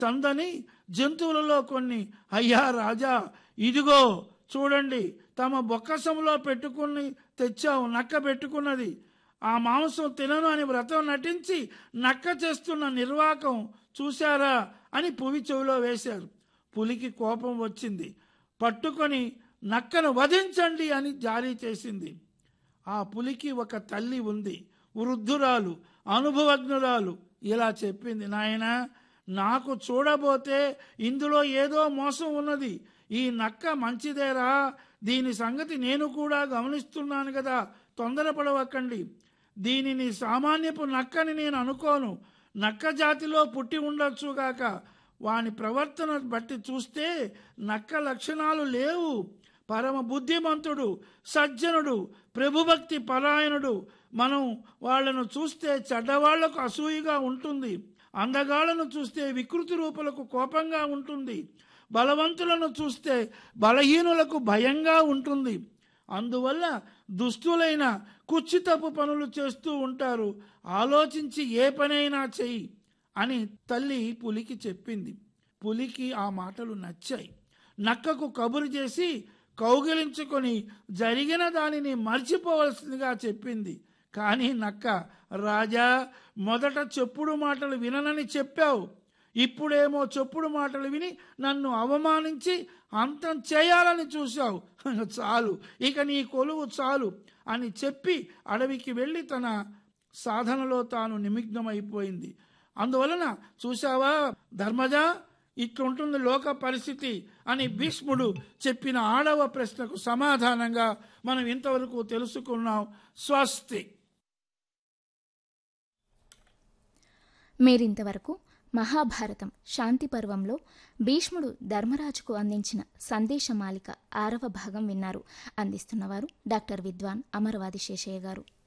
చందని జంతువులలో కొన్ని అయ్యా రాజా ఇదిగో చూడండి తమ బొక్కసంలో పెట్టుకుని తెచ్చావు నక్క పెట్టుకున్నది ఆ మాంసం తినను అని వ్రతం నటించి నక్క చేస్తున్న నిర్వాకం చూశారా అని పువి చెవిలో వేశారు పులికి కోపం వచ్చింది పట్టుకొని నక్కను వధించండి అని జారీ చేసింది ఆ పులికి ఒక తల్లి ఉంది వృద్ధురాలు అనుభవజ్ఞురాలు ఇలా చెప్పింది నాయన నాకు చూడబోతే ఇందులో ఏదో మోసం ఉన్నది ఈ నక్క మంచిదేరా దీని సంగతి నేను కూడా గమనిస్తున్నాను కదా తొందరపడవకండి దీనిని సామాన్యపు నక్కని నేను అనుకోను నక్క జాతిలో పుట్టి ఉండొచ్చుగాక వాని ప్రవర్తన బట్టి చూస్తే నక్క లక్షణాలు లేవు పరమ బుద్ధిమంతుడు సజ్జనుడు ప్రభుభక్తి పరాయణుడు మనం వాళ్ళను చూస్తే చెడ్డవాళ్లకు అసూయగా ఉంటుంది అందగాళ్లను చూస్తే వికృతి రూపులకు కోపంగా ఉంటుంది బలవంతులను చూస్తే బలహీనులకు భయంగా ఉంటుంది అందువల్ల దుస్తులైన కుచ్చితప్పు పనులు చేస్తూ ఉంటారు ఆలోచించి ఏ పనైనా చెయ్యి అని తల్లి పులికి చెప్పింది పులికి ఆ మాటలు నచ్చాయి నక్కకు కబురు చేసి కౌగిలించుకొని జరిగిన దానిని మర్చిపోవలసిందిగా చెప్పింది కానీ నక్క రాజా మొదట చెప్పుడు మాటలు విననని చెప్పావు ఇప్పుడేమో చెప్పుడు మాటలు విని నన్ను అవమానించి అంతం చేయాలని చూశావు చాలు ఇక నీ కొలువు చాలు అని చెప్పి అడవికి వెళ్ళి తన సాధనలో తాను నిమగ్నమైపోయింది అందువలన చూశావా ధర్మజ ఇట్లుంటుంది లోక పరిస్థితి అని భీష్ముడు చెప్పిన ఆడవ ప్రశ్నకు సమాధానంగా మనం ఇంతవరకు తెలుసుకున్నాం స్వస్తి మీరింతవరకు మహాభారతం శాంతి పర్వంలో భీష్ముడు ధర్మరాజుకు అందించిన సందేశమాలిక ఆరవ భాగం విన్నారు అందిస్తున్నవారు డాక్టర్ విద్వాన్ అమరవాది శేషయ్య గారు